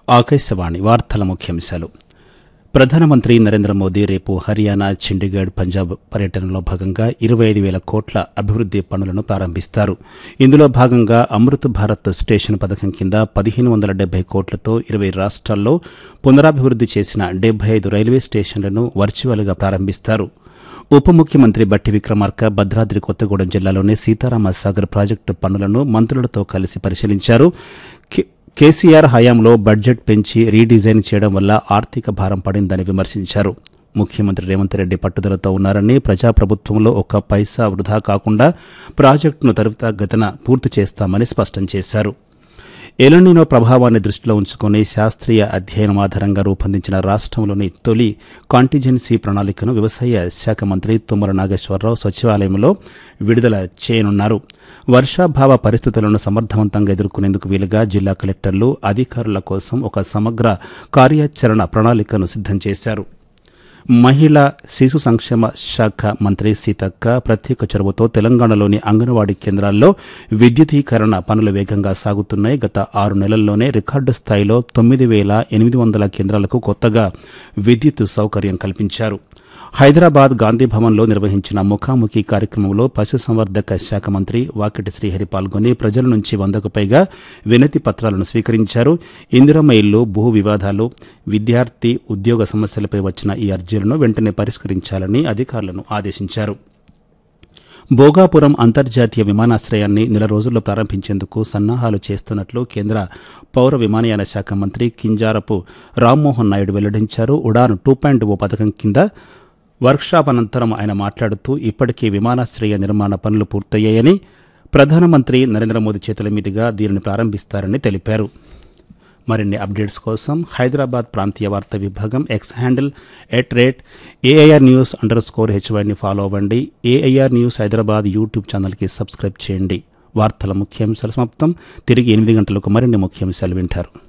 ఆకాశవాణి వార్తల ముఖ్యాంశాలు ప్రధానమంత్రి నరేంద్ర మోదీ రేపు హర్యానా చండీగఢ్ పంజాబ్ పర్యటనలో భాగంగా ఇరవై ఐదు వేల కోట్ల అభివృద్ది పనులను ప్రారంభిస్తారు ఇందులో భాగంగా అమృత్ భారత్ స్టేషన్ పథకం కింద పదిహేను వందల డెబ్బై కోట్లతో ఇరవై రాష్ట్రాల్లో పునరాభివృద్ది చేసిన డెబ్బై ఐదు రైల్వే స్టేషన్లను వర్చువల్గా ప్రారంభిస్తారు ఉప ముఖ్యమంత్రి బట్టి విక్రమార్క భద్రాద్రి కొత్తగూడెం జిల్లాలోని సీతారామ సాగర్ ప్రాజెక్టు పనులను మంత్రులతో కలిసి పరిశీలించారు కే- కేసీఆర్ హయాంలో బడ్జెట్ పెంచి రీడిజైన్ చేయడం వల్ల ఆర్థిక భారం పడిందని విమర్శించారు ముఖ్యమంత్రి రేవంత్ రెడ్డి పట్టుదలతో ఉన్నారని ప్రజాప్రభుత్వంలో ఒక్క పైసా వృధా కాకుండా ప్రాజెక్టును త్వరితగతిన పూర్తి చేస్తామని స్పష్టం చేశారు ఎలనినో ప్రభావాన్ని దృష్టిలో ఉంచుకుని శాస్త్రీయ అధ్యయనం ఆధారంగా రూపొందించిన రాష్ట్రంలోని తొలి కాంటిజెన్సీ ప్రణాళికను వ్యవసాయ శాఖ మంత్రి తుమ్మల నాగేశ్వరరావు సచివాలయంలో విడుదల చేయనున్నారు వర్షాభావ పరిస్థితులను సమర్థవంతంగా ఎదుర్కొనేందుకు వీలుగా జిల్లా కలెక్టర్లు అధికారుల కోసం ఒక సమగ్ర కార్యాచరణ ప్రణాళికను సిద్ధం చేశారు మహిళా శిశు సంక్షేమ శాఖ మంత్రి సీతక్క ప్రత్యేక చొరవతో తెలంగాణలోని అంగన్వాడీ కేంద్రాల్లో విద్యుదీకరణ పనులు వేగంగా సాగుతున్నాయి గత ఆరు నెలల్లోనే రికార్డు స్థాయిలో తొమ్మిది వేల ఎనిమిది వందల కేంద్రాలకు కొత్తగా విద్యుత్ సౌకర్యం కల్పించారు హైదరాబాద్ గాంధీ భవన్లో నిర్వహించిన ముఖాముఖి కార్యక్రమంలో పశుసంవర్ధక శాఖ మంత్రి వాకిటి శ్రీహరి పాల్గొని ప్రజల నుంచి వందకు పైగా వినతి పత్రాలను స్వీకరించారు ఇందిరమ్మ ఇల్లు భూ వివాదాలు విద్యార్థి ఉద్యోగ సమస్యలపై వచ్చిన ఈ అర్జీలను వెంటనే పరిష్కరించాలని అధికారులను ఆదేశించారు భోగాపురం అంతర్జాతీయ విమానాశ్రయాన్ని నెల రోజుల్లో ప్రారంభించేందుకు సన్నాహాలు చేస్తున్నట్లు కేంద్ర పౌర విమానయాన శాఖ మంత్రి కింజారపు రామ్మోహన్ నాయుడు వెల్లడించారు ఉడాన్ టూ పాయింట్ ఓ పథకం కింద వర్క్షాప్ అనంతరం ఆయన మాట్లాడుతూ ఇప్పటికే విమానాశ్రయ నిర్మాణ పనులు పూర్తయ్యాయని ప్రధానమంత్రి నరేంద్ర మోదీ చేతుల మీదుగా దీనిని ప్రారంభిస్తారని తెలిపారు మరిన్ని అప్డేట్స్ కోసం హైదరాబాద్ ప్రాంతీయ వార్తా విభాగం X handle at rate AIR news underscore స్కోర్ హెచ్వైని ఫాలో అవ్వండి ఏఐఆర్ న్యూస్ హైదరాబాద్ యూట్యూబ్ ఛానల్కి సబ్స్క్రైబ్ చేయండి వార్తల ముఖ్యాంశాలు సమాప్తం తిరిగి ఎనిమిది గంటలకు మరిన్ని ముఖ్యాంశాలు వింటారు